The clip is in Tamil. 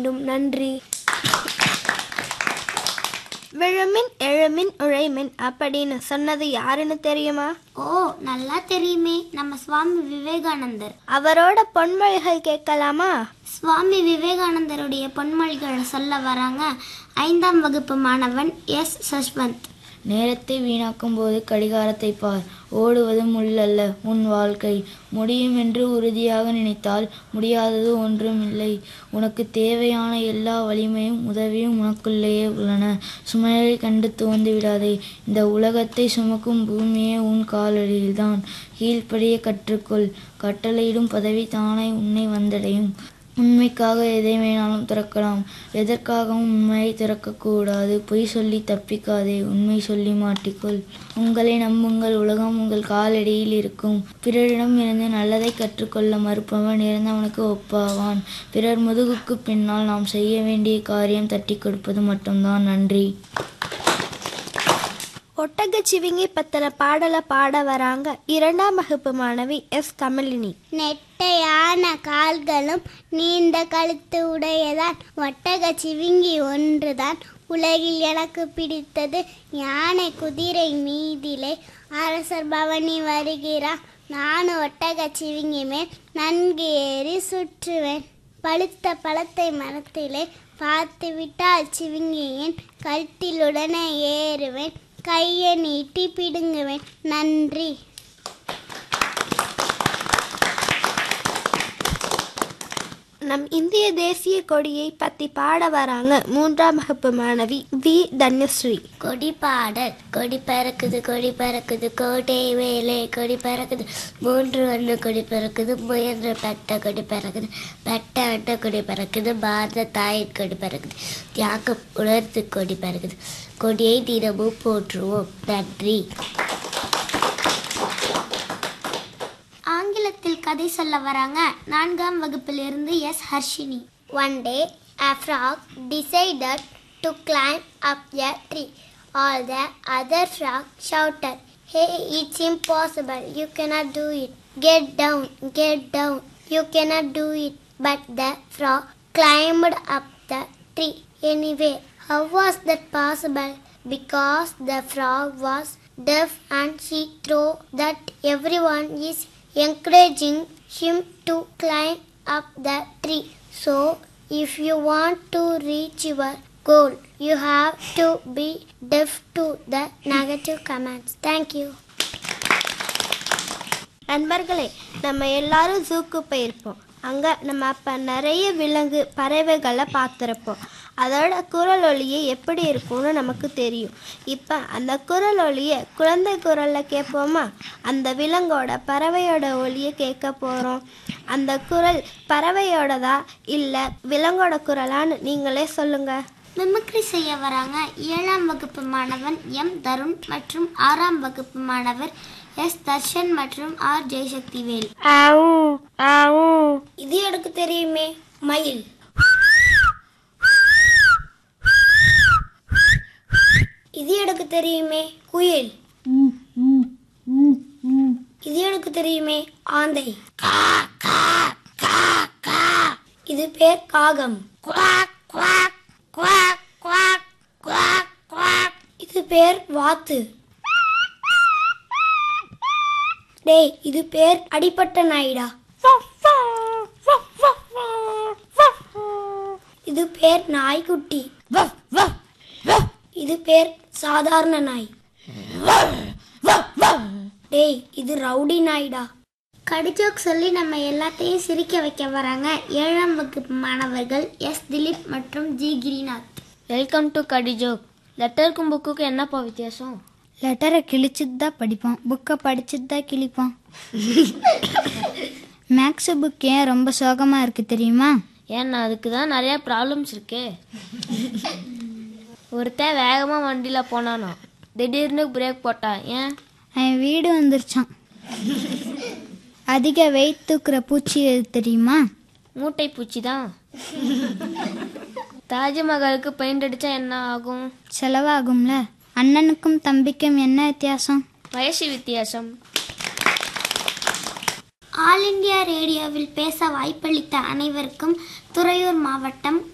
நன்றி விழுமின் எழுமின் உழைமின் அப்படின்னு சொன்னது யாருன்னு தெரியுமா ஓ நல்லா தெரியுமே நம்ம சுவாமி விவேகானந்தர் அவரோட பொன்மொழிகள் கேட்கலாமா சுவாமி விவேகானந்தருடைய பொன்மொழிகளை சொல்ல வராங்க ஐந்தாம் வகுப்பு மாணவன் எஸ் சஷ்வந்த் நேரத்தை வீணாக்கும் போது கடிகாரத்தை பார் ஓடுவது முள்ளல்ல உன் வாழ்க்கை முடியும் என்று உறுதியாக நினைத்தால் முடியாதது ஒன்றுமில்லை உனக்கு தேவையான எல்லா வலிமையும் உதவியும் உனக்குள்ளேயே உள்ளன சுமையை கண்டு துவந்து விடாதே இந்த உலகத்தை சுமக்கும் பூமியே உன் காலடியில்தான் கீழ்ப்படிய கற்றுக்கொள் கட்டளையிடும் பதவி தானே உன்னை வந்தடையும் உண்மைக்காக எதை வேணாலும் திறக்கலாம் எதற்காகவும் உண்மையை திறக்கக்கூடாது பொய் சொல்லி தப்பிக்காதே உண்மை சொல்லி மாட்டிக்கொள் உங்களை நம்புங்கள் உலகம் உங்கள் காலடியில் இருக்கும் பிறரிடம் இருந்து நல்லதை கற்றுக்கொள்ள மறுப்பவன் இறந்தவனுக்கு ஒப்பாவான் பிறர் முதுகுக்கு பின்னால் நாம் செய்ய வேண்டிய காரியம் தட்டி கொடுப்பது மட்டும்தான் நன்றி ஒட்டகச்சிவிங்கி பத்தின பாடலை பாட வராங்க இரண்டாம் வகுப்பு மாணவி எஸ் கமலினி நெட்டையான கால்களும் நீண்ட கழுத்து உடையதான் ஒட்டக சிவிங்கி ஒன்றுதான் உலகில் எனக்கு பிடித்தது யானை குதிரை மீதிலே அரசர் பவனி வருகிறான் நானும் ஒட்டக சிவிங்கி மேல் நன்கு ஏறி சுற்றுவேன் பழுத்த பழத்தை மரத்திலே பார்த்து விட்டால் சிவிங்கியின் கழுத்திலுடனே ஏறுவேன் கையை நீட்டி பிடுங்குவேன் நன்றி நம் இந்திய தேசிய கொடியை பத்தி பாட வராங்க மூன்றாம் வகுப்பு மாணவி வி தன்யஸ்ரீ கொடி பாடல் கொடி பறக்குது கொடி பறக்குது கோட்டை வேலை கொடி பறக்குது மூன்று வண்ண கொடி பறக்குது முயன்ற பெட்ட கொடி பறக்குது பெட்ட அட்ட கொடி பறக்குது பாரத தாயின் கொடி பறக்குது தியாகம் உணர்த்து கொடி பறக்குது கொடியை தினமும் போற்றுவோம் நன்றி ஆங்கிலத்தில் கதை சொல்ல வராங்க நான்காம் வகுப்பிலிருந்து S Harshini one day a frog decided to climb up a tree all the other frogs shouted hey it's impossible you cannot do it get down get down you cannot do it but the frog climbed up the tree anyway how was that possible because the frog was deaf and she thought that everyone is encouraging him to climb up the tree. So, if you want to reach your goal, you have to be deaf to the negative comments. Thank you. நண்பர்களே நம்ம எல்லாரும் ஜூக்கு போயிருப்போம் அங்கே நம்ம அப்போ நிறைய விலங்கு பறவைகளை பார்த்துருப்போம் அதோட குரல் ஒலியை எப்படி இருக்கும்னு நமக்கு தெரியும் இப்போ அந்த குரல் ஒலியை குழந்தை குரலில் கேட்போமா அந்த விலங்கோட பறவையோட ஒலியை கேட்க போகிறோம் அந்த குரல் பறவையோடதா இல்லை விலங்கோட குரலான்னு நீங்களே சொல்லுங்கள் மிமிக்ரி செய்ய வராங்க ஏழாம் வகுப்பு மாணவன் எம் தருண் மற்றும் ஆறாம் வகுப்பு மாணவர் எஸ் தர்ஷன் மற்றும் ஆர் ஜெயசக்தி வேல் இது எனக்கு தெரியுமே மயில் இது எனக்கு தெரியுமே குயில் இது எனக்கு தெரியுமே ஆந்தை இது பேர் காகம் இது பேர் வாத்து டேய் இது பேர் அடிப்பட்ட நாயிடா இது பேர் நாய்க்குட்டி இது பேர் சாதாரண நாய் டேய் இது ரவுடி நாய்டா கடிஜோக் சொல்லி நம்ம எல்லாத்தையும் சிரிக்க வைக்க வராங்க ஏழாம் வகுப்பு மாணவர்கள் எஸ் திலீப் மற்றும் ஜி கிரிநாத் வெல்கம் டு கடிஜோக் லெட்டருக்கும் புக்குக்கும் என்னப்பா வித்தியாசம் லெட்டரை கிழிச்சிட்டு தான் படிப்பான் புக்கை படிச்சுட்டு தான் கிழிப்பான் மேக்ஸ் புக் ஏன் ரொம்ப சோகமாக இருக்குது தெரியுமா ஏன்னா அதுக்கு தான் நிறைய ப்ராப்ளம்ஸ் இருக்கே ஒருத்தன் வேகமாக வண்டியில் போனானோ திடீர்னு பிரேக் போட்டான் ஏன் அவன் வீடு வந்துருச்சான் அதிக வெயிட் தூக்குற பூச்சி எது தெரியுமா மூட்டை பூச்சி தான் தாஜ்மஹாலுக்கு பெயிண்ட் அடித்தா என்ன ஆகும் செலவாகும்ல அண்ணனுக்கும் தம்பிக்கும் என்ன வித்தியாசம் வயசு வித்தியாசம் ஆல் இந்தியா ரேடியோவில் பேச வாய்ப்பளித்த அனைவருக்கும் துறையூர் மாவட்டம்